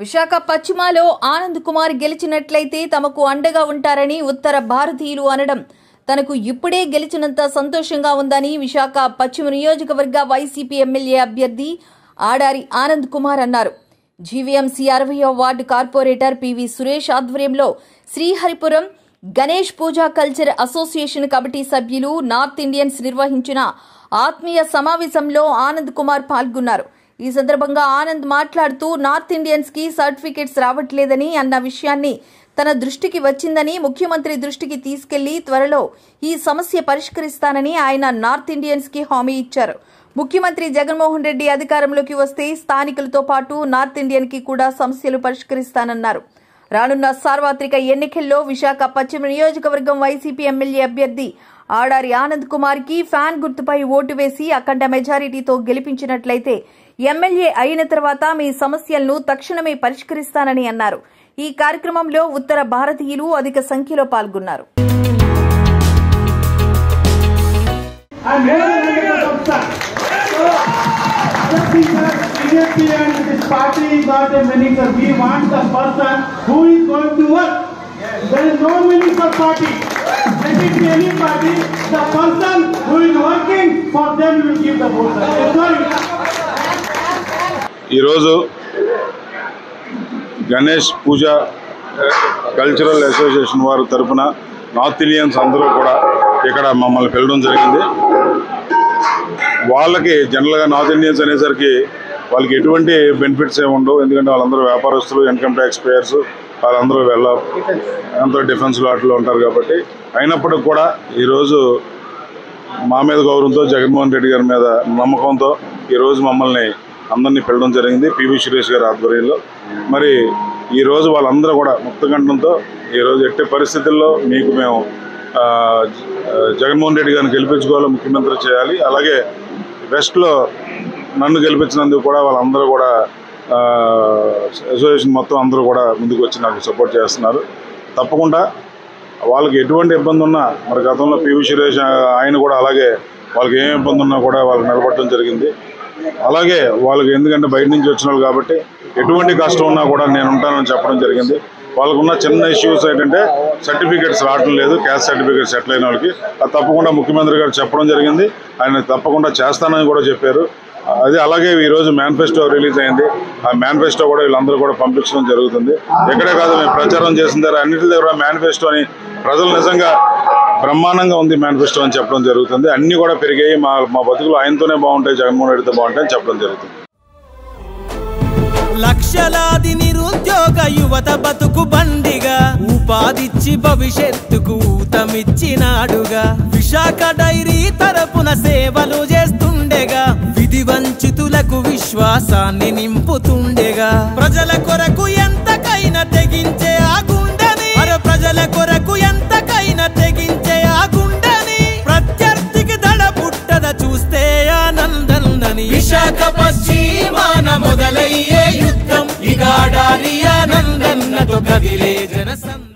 విశాఖ పశ్చిమలో ఆనంద్ కుమార్ గెలిచినట్లయితే తమకు అండగా ఉంటారని ఉత్తర భారతీయులు అనడం తనకు ఇప్పుడే గెలిచినంత సంతోషంగా ఉందని విశాఖ పశ్చిమ నియోజకవర్గ వైసీపీ ఎమ్మెల్యే అభ్యర్థి ఆడారి ఆనంద్ కుమార్ అన్నారు జీవీఎంసీ అరవయో వార్డు కార్పొరేటర్ పివి సురేష్ ఆధ్వర్యంలో Sriharipuram Ganesh Puja culture association committee సభ్యులు నార్త్ ఇండియన్స్ నిర్వహించిన ఆత్మీయ సమావేశంలో ఆనంద్ కుమార్ పాల్గొన్నారు ఈ సందర్భంగా ఆనంద్ మాట్లాడుతూ నార్త్ ఇండియన్స్ కి సర్టిఫికెట్స్ రావట్లేదని అన్న విషయాన్ని తన దృష్టికి వచ్చిందని ముఖ్యమంత్రి దృష్టికి తీసుకెళ్లి త్వరలో ఈ సమస్య పరిష్కరిస్తానని ఆయన నార్త్ ఇండియన్స్ కి హామీ ఇచ్చారు ముఖ్యమంత్రి జగన్మోహన్ రెడ్డి అధికారంలోకి వస్తే స్థానికులతో పాటు నార్త్ ఇండియన్ కి కూడా సమస్యలు పరిష్కరిస్తానన్నారు రానున్న సార్వత్రిక ఎన్నికల్లో విశాఖ పశ్చిమ నియోజకవర్గం వైసీపీ ఎమ్మెల్యే అభ్యర్థి ఆడారి ఆనంద్ కుమార్ కి ఫ్యాన్ గుర్తుపై ఓటు వేసి అఖండ మెజారిటీతో గెలిపించినట్లయితే ఎమ్మెల్యే అయిన తర్వాత మీ సమస్యలను తక్షణమే పరిష్కరిస్తానని అన్నారు ఈ కార్యక్రమంలో ఉత్తర భారతీయులు అధిక సంఖ్యలో పాల్గొన్నారు I'm here to make a substance. So, just because BJP and this party is not a minister, we want the person who is going to work. There is no minister party. Let it be any party. The person who is working for them will give the vote. Sorry. ఈరోజు గణేష్ పూజ cultural association వారి తరఫున north Indians అందరూ కూడా ఇక్కడ మమ్మల్ని పిలవడం జరిగింది వాళ్ళకి జనరల్గా నార్త్ ఇండియన్స్ అనేసరికి వాళ్ళకి ఎటువంటి బెనిఫిట్స్ ఏమి ఉండవు ఎందుకంటే వాళ్ళందరూ వ్యాపారస్తులు ఇన్కమ్ ట్యాక్స్ పేయర్స్ వాళ్ళందరూ వెళ్ళ అందరూ డిఫెన్స్ లాట్లో ఉంటారు కాబట్టి అయినప్పటికి కూడా ఈరోజు మా మీద గౌరవంతో జగన్మోహన్ రెడ్డి గారి మీద నమ్మకంతో ఈరోజు మమ్మల్ని అందరినీ పిలవడం జరిగింది పివి సురేష్ గారి ఆధ్వర్యంలో మరి ఈరోజు వాళ్ళందరూ కూడా ముక్తకంఠంతో ఈరోజు ఎట్టి పరిస్థితుల్లో మీకు మేము ఆ, ఆ, జగన్మోహన్ రెడ్డి గారిని గెలిపించుకోవాలి ముఖ్యమంత్రి చేయాలి అలాగే వెస్ట్లో నన్ను గెలిపించినందుకు కూడా వాళ్ళందరూ కూడా ఆ, అసోసియేషన్ మొత్తం అందరూ కూడా ముందుకు వచ్చి నాకు సపోర్ట్ చేస్తున్నారు తప్పకుండా వాళ్ళకి ఎటువంటి ఇబ్బంది ఉన్నా మరి గతంలో పివి సురేష్ ఆయన కూడా అలాగే వాళ్ళకి ఏం ఇబ్బంది ఉన్నా కూడా వాళ్ళకి నిలబడటం జరిగింది అలాగే వాళ్ళకి ఎందుకంటే బయట నుంచి వచ్చిన వాళ్ళు కాబట్టి ఎటువంటి కష్టం ఉన్నా కూడా నేను ఉంటానని చెప్పడం జరిగింది వాళ్ళకున్న చిన్న ఇష్యూస్ ఏంటంటే సర్టిఫికేట్స్ రావడం లేదు క్యాస్ట్ సర్టిఫికేట్ సెటిల్ అయిన వాళ్ళకి అది తప్పకుండా ముఖ్యమంత్రి గారు చెప్పడం జరిగింది ఆయన తప్పకుండా చేస్తానని కూడా చెప్పారు అది అలాగే ఈ రోజు మేనిఫెస్టో రిలీజ్ అయింది ఆ మేనిఫెస్టో కూడా వీళ్ళందరూ కూడా పంపించడం జరుగుతుంది ఎక్కడే కాదు మేము ప్రచారం చేసిన దగ్గర అన్నింటి దగ్గర మేనిఫెస్టో అని ప్రజలు నిజంగా బ్రహ్మాండంగా ఉంది మేనిఫెస్టో అని చెప్పడం జరుగుతుంది అన్ని కూడా పెరిగాయి మా మా బతుకులు ఆయనతోనే బాగుంటాయి జగన్మోహన్ రెడ్డితో బాగుంటాయి అని చెప్పడం జరుగుతుంది లక్షలాది నిరుద్యోగ యువత బతుకు బండిగా ఉపాధిచ్చి భవిష్యత్తుకు ఊతమిచ్చినాడుగా విశాఖ డైరీ తరపున సేవలు చేస్తుండేగా విధి వంచితులకు విశ్వాసాన్ని నింపుతుండేగా ప్రజల కొరకు ఎంతకైనా తెగించే ఆ గుండెని అరే ప్రజల కొరకు ఎంతకైనా తెగించే ఆ గుండెని ప్రత్యర్థికి దడ పుట్టద చూస్తే ఆనందందని విశాఖ పశ్చిమాన మొదలయ్యే యుద్ధం ఇగాడారి ఆనందన్నతో కదిలే జనసంద